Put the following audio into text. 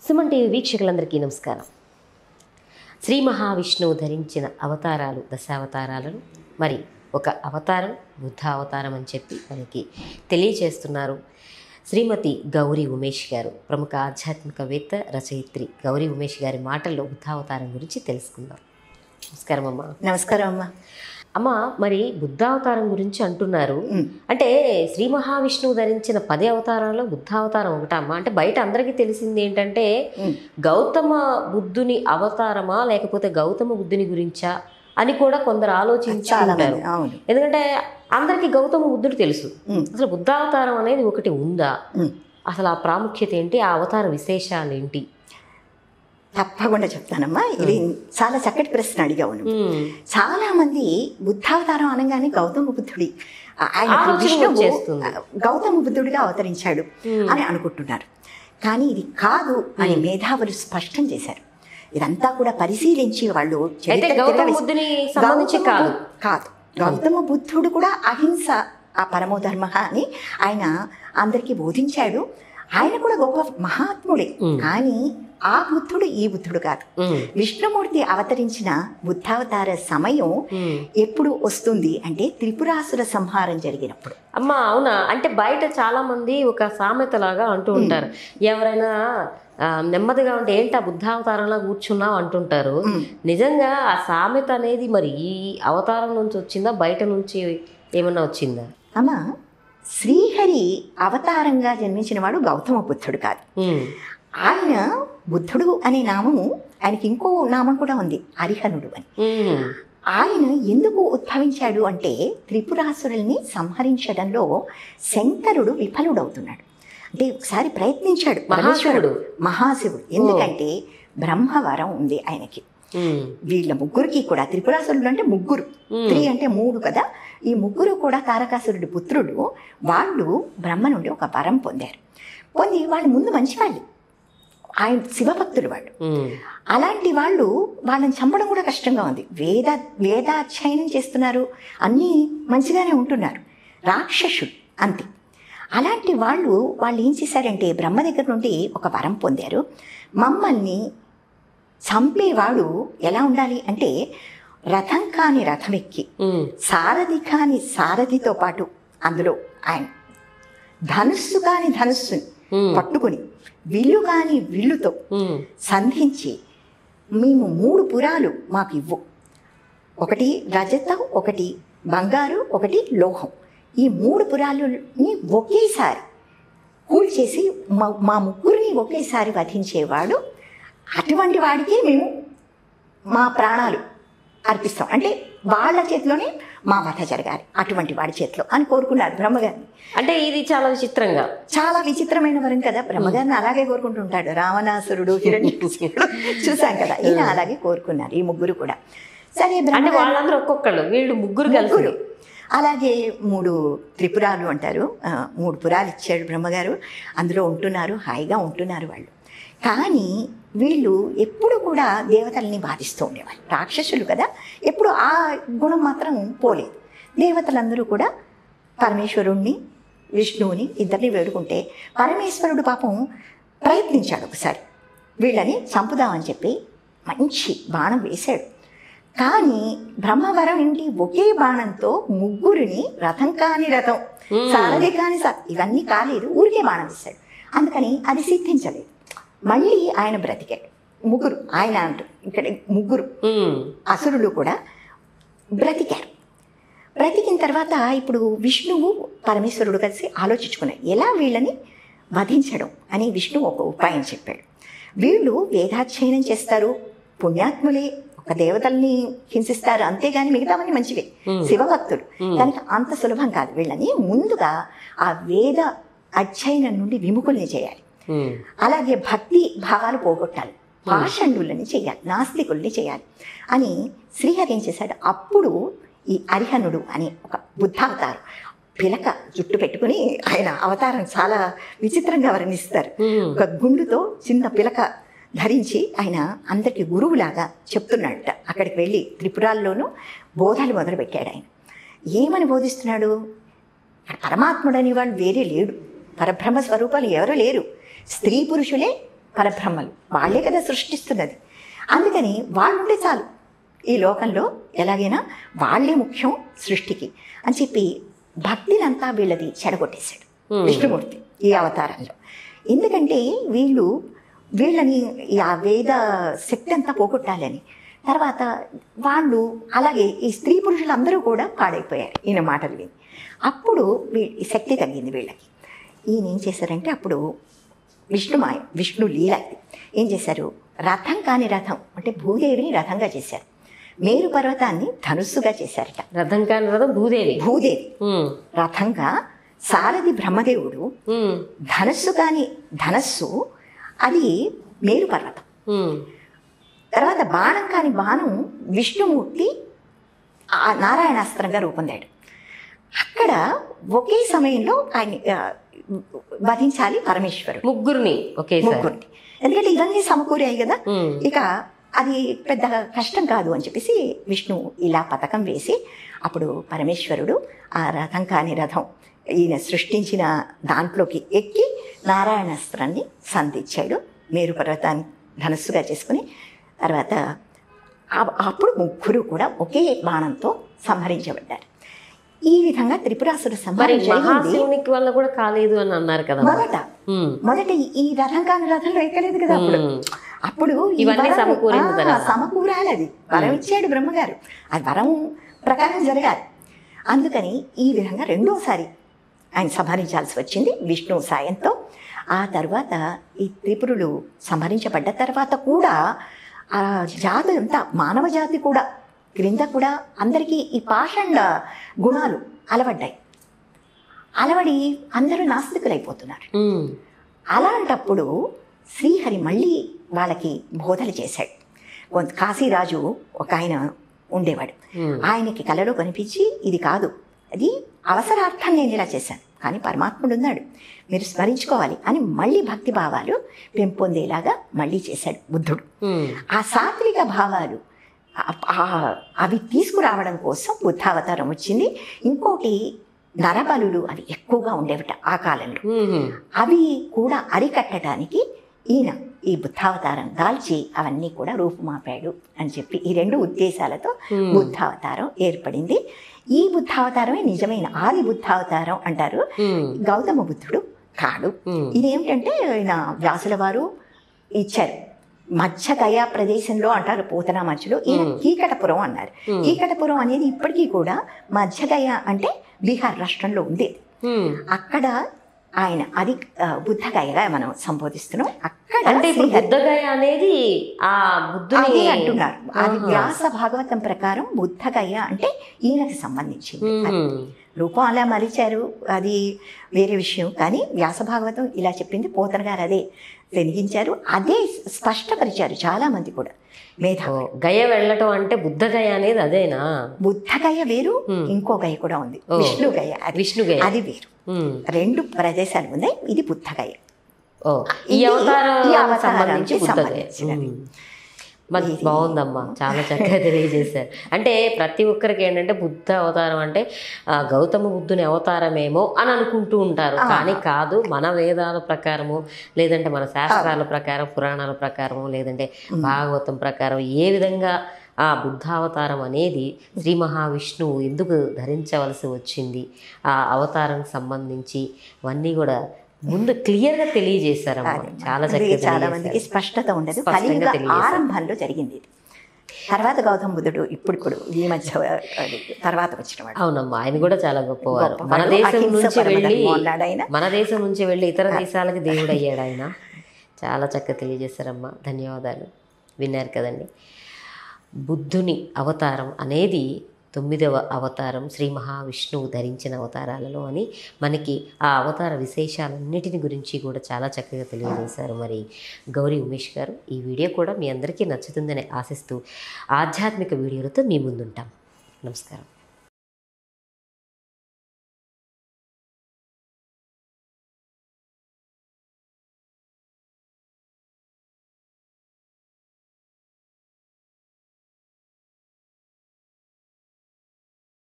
Suman TV వీక్షకులందరికీ నమస్కారం శ్రీ మహావిష్ణువు ధరించిన అవతారాలు దశావతారాలను మరి ఒక అవతారం బుద్ధ అవతారం అని చెప్పి మనకి తెలియచేస్తున్నారు శ్రీమతి గౌరీ ఉమేష్ గారు ప్రముఖ ఆధ్యాత్మికవేత్త రచయిత్రి గౌరీ ఉమేష్ గారి మాటల్లో బుద్ధావతారం గురించి తెలుసుకుందాం నమస్కారం అమ్మా నమస్కారం అమ్మా అమ్మ మరి బుద్ధావతారం గురించి అంటున్నారు ఉమ్. అంటే శ్రీ మహావిష్ణువు ధరించిన పది అవతారాల్లో బుద్ధావతారం ఒకటా అమ్మ అంటే బయట అందరికీ తెలిసింది ఏంటంటే ఉమ్. గౌతమ బుద్ధుని అవతారమా లేకపోతే గౌతమ బుద్ధుని గురించా అని కూడా కొందరు చాలా ఆలోచించుకుంటారు మంది అవును ఎందుకంటే అందరికీ గౌతమ బుద్ధుడు తెలుసు ఉమ్. అసలు బుద్ధావతారం అనేది ఒకటి ఉందా ఉమ్. అసలు ఆ ప్రాముఖ్యత ఏంటి ఆ అవతార విశేషాలు ఏంటి తప్పకుండా చెప్తానమ్మా ఇది చాలా చక్కటి ప్రశ్న అడిగావు నువ్వు ఉమ్. చాలా మంది బుద్ధావతారం అనగానే గౌతమ బుద్ధుడి ఆ- ఆయన ఆలోచన విష్ణువు వచ్చేస్తుంది. గౌతమ బుద్ధుడిగా అవతరించాడు ఉమ్. అని అనుకుంటున్నారు కానీ ఇది కాదు అని మేధావులు స్పష్టం చేశారు ఇదంతా కూడా పరిశీలించి వాళ్ళు అయితే చరిత్ర గౌతమ తిరగవేసి- బుద్ధుని సంబంధించి గౌతమ కాదు బు- కాదు గౌతమ బుద్ధుడు కూడా అహింస ఆ పరమో ధర్మ అని ఆయన అందరికీ బోధించాడు ఆయన కూడా గొప్ప మహాత్ముడే ఉమ్. కానీ ఆ బుద్ధుడు ఈ బుద్ధుడు కాదు ఉమ్. విష్ణుమూర్తి అవతరించిన బుద్ధావతార సమయం ఉమ్. ఎప్పుడు వస్తుంది అంటే త్రిపురాసుర సంహారం జరిగినప్పుడు అమ్మా అవునా అంటే బయట చాలా మంది ఒక సామెతలాగా అంటూ ఉంటారు ఎవరైనా ఆ, నెమ్మదిగా ఉంటే ఏంటా బుద్ధావతారంలో కూర్చున్నావు అంటుంటారు ఉమ్. నిజంగా ఆ సామెత అనేది మరి ఈ అవతారం నుంచి వచ్చిందా బయట నుంచి ఏమన్నా వచ్చిందా అమ్మ శ్రీహరి అవతారంగా జన్మించిన వాడు గౌతమ బుద్ధుడు కాదు ఉమ్. ఆయన బుద్ధుడు అనే నామము ఆయనకి ఇంకో నామం కూడా ఉంది అరిహనుడు అని ఉమ్. ఆయన ఎందుకు ఉద్భవించాడు అంటే త్రిపురాసురుల్ని సంహరించడంలో శంకరుడు విఫలుడవుతున్నాడు అంటే ఒకసారి ప్రయత్నించాడు మహాశివుడు. మహాశివుడు ఎందుకంటే బ్రహ్మవరం ఉంది ఆయనకి ఉమ్. వీళ్ళ ముగ్గురికి కూడా త్రిపురాసురుడు అంటే ముగ్గురు ఉమ్. త్రి అంటే మూడు కదా ఈ ముగ్గురు కూడా తారకాసురుడి పుత్రుడు వాళ్ళు బ్రహ్మ నుండి ఒక వరం పొందారు పొంది వాళ్ళు ముందు మంచివాళ్ళు ఆయన శివభక్తులు వాళ్ళు ఉమ్. అలాంటి వాళ్ళు వాళ్ళని చంపడం కూడా కష్టంగా ఉంది వేద వేదాధ్యయనం చేస్తున్నారు అన్నీ మంచిగానే ఉంటున్నారు రాక్షసుడు అంతే అలాంటి వాళ్ళు వాళ్ళు ఏం చేశారంటే బ్రహ్మ దగ్గర నుండి ఒక వరం పొందారు మమ్మల్ని చంపేవాడు ఎలా ఉండాలి అంటే రథం కాని రథం ఎక్కి ఉమ్. సారథి కాని సారథితో పాటు అందులో ఆయన ధనుస్సు కాని ధనుస్సుని ఉమ్. పట్టుకుని విల్లు కాని విల్లుతో ఉమ్. సంధించి మేము మూడు పురాలు మాకు ఇవ్వు ఒకటి రజతం ఒకటి బంగారు ఒకటి లోహం ఈ మూడు పురాలని ఒకేసారి కూల్చేసి మా మా ముగ్గురిని ఒకేసారి వధించేవాడు అటువంటి వాడికి మేము మా ప్రాణాలు అర్పిస్తాం అంటే వాళ్ళ చేతిలోనే మా వధ జరగాలి అటువంటి వాడి చేతిలో అని కోరుకున్నారు బ్రహ్మగారిని అంటే ఇది చాలా విచిత్రంగా చాలా విచిత్రమైన వరం కదా బ్రహ్మగారిని అలాగే కోరుకుంటుంటాడు రావణాసురుడు హిరణ్యకశిపుడు చూసాం కదా ఈయన అలాగే కోరుకున్నారు ఈ ముగ్గురు కూడా సరే అంటే బ్రహ్మగారు వాళ్ళందరూ ఒక్కొక్కళ్ళు వీళ్ళు ముగ్గురు కలిసి ముగ్గురు అలాగే మూడు త్రిపురాలు అంటారు ఆ, మూడు పురాలు ఇచ్చాడు బ్రహ్మగారు అందులో ఉంటున్నారు హాయిగా ఉంటున్నారు వాళ్ళు కానీ వీళ్ళు ఎప్పుడు కూడా దేవతల్ని బాధిస్తూ ఉండేవాళ్ళు రాక్షసులు కదా ఎప్పుడు ఆ గుణం మాత్రం పోలేదు దేవతలందరూ కూడా పరమేశ్వరుణ్ణి విష్ణువుని ఇద్దరిని వేడుకుంటే పరమేశ్వరుడు పాపం ప్రయత్నించాడు ఒకసారి వీళ్ళని చంపుదామని చెప్పి మంచి బాణం వేశాడు కానీ బ్రహ్మవరం నుండి ఒకే బాణంతో ముగ్గురిని రథం కాని రథం Hmm. సారథి కాని స ఇవన్నీ కాలేదు ఊరికే బాణం వేశాడు అందుకని అది సిద్ధించలేదు మళ్ళీ ఆయన బ్రతికాడు ముగ్గురు ఆయన అంటూ ఇక్కడ ముగ్గురు ఉమ్. అసురులు కూడా బ్రతికారు బ్రతికిన తర్వాత ఇప్పుడు విష్ణువు పరమేశ్వరుడు కలిసి ఆలోచించుకున్నారు ఎలా వీళ్ళని వధించడం అని విష్ణువు ఒక ఉపాయం చెప్పాడు వీళ్ళు వేదాధ్యయనం చేస్తారు పుణ్యాత్ములే ఒక దేవతల్ని హింసిస్తారు అంతేగాని మిగతావన్నీ మంచివే Hmm. శివభక్తులు Hmm. కనుక అంత సులభం కాదు వీళ్ళని ముందుగా ఆ వేద అధ్యయనం నుండి విముఖుల్ని చేయాలి ఉమ్. అలాగే భక్తి భావాలు పోగొట్టాలి పాషండులని చేయాలి నాస్తికుల్ని చేయాలి అని శ్రీహరి ఏం చేశాడు అప్పుడు ఈ అరిహనుడు అనే ఒక బుద్ధావతారం పిలక జుట్టు పెట్టుకుని ఆయన అవతారం చాలా విచిత్రంగా వర్ణిస్తారు ఉమ్. ఒక గుండుతో చిన్న పిలక ధరించి ఆయన అందరికి గురువులాగా చెప్తున్నాడట అక్కడికి వెళ్ళి త్రిపురాల్లోనూ బోధాలు మొదలుపెట్టాడు ఆయన ఏమని బోధిస్తున్నాడు పరమాత్ముడని వాడు వేరే లేడు పరబ్రహ్మ స్వరూపాలు ఎవరు లేరు స్త్రీ పురుషులే పరబ్రహ్మలు వాళ్ళే కదా సృష్టిస్తున్నది అందుకని వాళ్ళుంటే చాలు ఈ లోకంలో ఎలాగైనా వాళ్ళే ముఖ్యం సృష్టికి అని చెప్పి భక్తినంతా వీళ్ళది చెడగొట్టేశాడు Hmm. విష్ణుమూర్తి ఈ అవతారంలో ఎందుకంటే వీళ్ళు వీళ్ళని ఈ ఆ వేద శక్తి అంతా పోగొట్టాలని తర్వాత వాళ్ళు అలాగే ఈ స్త్రీ పురుషులందరూ కూడా పాడైపోయారు ఈయన మాటలు విని అప్పుడు వీ- ఈ శక్తి తగ్గింది వీళ్ళకి ఈయన ఏం చేశారంటే అప్పుడు విష్ణుమాయ విష్ణు లీల ఇది ఏం చేశారు రథం కాని రథం అంటే భూదేవిని రథంగా చేశారు మేరు పర్వతాన్ని ధనుస్సుగా చేశారట రథం కాని రథం భూదేవి భూదేవి ఉమ్, రథంగా సారథి బ్రహ్మదేవుడు ఉమ్, ధనస్సు కాని ధనస్సు అది మేరు పర్వతం ఉమ్, తర్వాత బాణం కాని బాణం విష్ణుమూర్తి ఆ నారాయణాస్త్రంగా రూపొందాడు అక్కడ ఒకే సమయంలో ఆయన ఆ, వధించాలి పరమేశ్వరుడు ముగ్గురిని ఒకేసారి ముగ్గురిని ఎందుకంటే ఇవన్నీ సమకూరాయి కదా ఉమ్, ఇక అది పెద్ద కష్టం కాదు అని చెప్పేసి విష్ణు ఇలా పథకం వేసి అప్పుడు పరమేశ్వరుడు ఆ రథం కాని రథం ఈయన సృష్టించిన దాంట్లోకి ఎక్కి నారాయణాస్త్రాన్ని సంధించాడు మేరు పర్వతాన్ని ధనస్సుగా చేసుకుని తర్వాత ఆ- అప్పుడు ముగ్గురు కూడా ఒకే బాణంతో సంహరించబడ్డారు ఈ విధంగా త్రిపురాసుర మరి సంహారం జరిగింది మహాశివునికి వల్ల కూడా కాలేదు అని అన్నారు కదా మొదట ఉమ్, మొదట ఈ- ఈ రథం కాని రథంలో ఎక్కలేదు కదా అప్పుడు ఉమ్, అప్పుడు ఈ ఇవన్నీ వరం- సమకూరిన ఆ, తర్వాత. సమకూరాలి అది వరం ఇచ్చాడు బ్రహ్మగారు అది వరం ప్రకారం జరగాలి అందుకని ఈ విధంగా రెండోసారి ఆయన సంహరించాల్సి వచ్చింది విష్ణు సాయంతో ఆ తర్వాత ఈ త్రిపురులు సంహరించబడ్డ తర్వాత కూడా ఆ జాతి అంతా మానవ జాతి కూడా క్రింద కూడా అందరికీ ఈ పాషండ గుణాలు అలవడ్డాయి అలవడి అందరూ నాస్తికులైపోతున్నారు ఉమ్, అలాంటప్పుడు శ్రీహరి మళ్ళీ వాళ్ళకి బోధలు చేశాడు కొంత కాశీరాజు ఒక ఆయన ఉండేవాడు ఉమ్, ఆయనకి కలలో కనిపించి ఇది కాదు అది అవసరార్థం నేను ఇలా చేశాను కానీ పరమాత్ముడు ఉన్నాడు మీరు స్మరించుకోవాలి అని మళ్ళీ భక్తి భావాలు పెంపొందేలాగా మళ్ళీ చేశాడు బుద్ధుడు ఉమ్, ఆ సాత్విక భావాలు ఆ- ఆ- అవి తీసుకురావడం కోసం బుద్ధావతారం వచ్చింది ఇంకోటి నరబలులు అవి ఎక్కువగా ఉండేవిట ఆ కాలంలో ఉమ్, అవి కూడా అరికట్టడానికి ఈయన ఈ బుద్ధావతారం దాల్చి అవన్నీ కూడా రూపుమాపాడు అని చెప్పి ఈ రెండు ఉద్దేశాలతో Hmm. బుద్ధావతారం ఏర్పడింది ఈ బుద్ధావతారమే నిజమైన ఆది బుద్ధావతారం అంటారు ఉమ్, గౌతమ బుద్ధుడు కాడు ఉమ్, ఇదేమిటంటే ఆయన వ్యాసుల వారు ఇచ్చారు మధ్య గయా ప్రదేశంలో అంటారు పోతన మధ్యలో ఈయన Hmm. కీకటపురం అన్నారు Hmm. కీకటపురం అనేది ఇప్పటికీ కూడా మధ్య గయ అంటే బీహార్ రాష్ట్రంలో ఉంది ఉమ్. అక్కడ ఆయన అది ఆ, బుద్ధగయగా మనం సంబోధిస్తున్నాం అక్కడ అంటే ఇప్పుడు శ్రీహరి- బుద్ధగయ అనేది ఆ బుద్ధుని అదే అంటున్నారు అది ఆహా. వ్యాస భాగవతం ప్రకారం బుద్ధగయ అంటే ఈయనకి సంబంధించింది అది. ఉమ్, రూపం అలా మలిచారు అది వేరే విషయం కానీ వ్యాస భాగవతం ఇలా చెప్పింది పోతన గారు అదే వెలిగించారు అదే స్పష్టపరిచారు చాలా మంది కూడా మేధ ఓ, గయ వెళ్ళటం అంటే బుద్ధగయ అనేది అదేనా బుద్ధగయ వేరు Hmm. ఇంకో గయ కూడా ఉంది ఓ. విష్ణు గయ అది విష్ణు గయ అది వేరు ఉమ్, రెండు ప్రదేశాలు ఉన్నాయి ఇది బుద్ధగయ ఓ ఈ ఇది అవతారం ఈ అవతారానికి సంబంధించి బుద్ధగయ సంబంధించినది. ఉమ్. మరి ఇది- బాగుందమ్మా చాలా చక్కగా తెలియజేశారు అంటే ప్రతి ఒక్కరికి ఏంటంటే బుద్ధ అవతారం అంటే ఆ, గౌతమ బుద్ధుని అవతారమేమో అని అనుకుంటూ ఉంటారు ఆ. కానీ కాదు మన వేదాల ప్రకారము లేదంటే మన శాస్త్రాల ప్రకారం పురాణాల ప్రకారము లేదంటే భాగవతం ప్రకారం ఏ విధంగా ఆ బుద్ధావతారం అనేది శ్రీ మహావిష్ణువు ఎందుకు ధరించవలసి వచ్చింది ఆ అవతారం సంబంధించి అవన్నీ కూడా ముందు క్లియర్గా తెలియజేశారమ్మా అది చాలా అది చక్కగా చాలా మందికి తెలియజేశారు. స్పష్టత ఉండదు స్పష్టంగా కలియుగ తెలియజేశారు. ఆరంభంలో జరిగింది ఇది తర్వాత గౌతమ బుద్ధుడు ఇప్పుడు ఇప్పుడు ఈ మధ్య అది తర్వాత వచ్చిన వాడు అవునమ్మా ఆయన కూడా చాలా గొప్పవారు గొప్పవాడు. మన దేశం అహింస నుంచి వెళ్ళి పరమధర్మం అన్నాడు ఆయన. మన దేశం నుంచి వెళ్ళి ఇతర దేశాలకి దేవుడు అయ్యాడు ఆయన చాలా చక్కగా తెలియజేశారమ్మా ధన్యవాదాలు విన్నారు కదండి బుద్ధుని అవతారం అనేది తొమ్మిదవ అవతారం శ్రీ మహావిష్ణువు ధరించిన అవతారాలలో అని మనకి ఆ అవతార విశేషాలన్నిటిని గురించి కూడా చాలా చక్కగా తెలియజేశారు మరి గౌరీ ఉమేష్ గారు ఈ వీడియో కూడా మీ అందరికీ నచ్చుతుందని ఆశిస్తూ ఆధ్యాత్మిక వీడియోలతో మీ ముందుంటాం నమస్కారం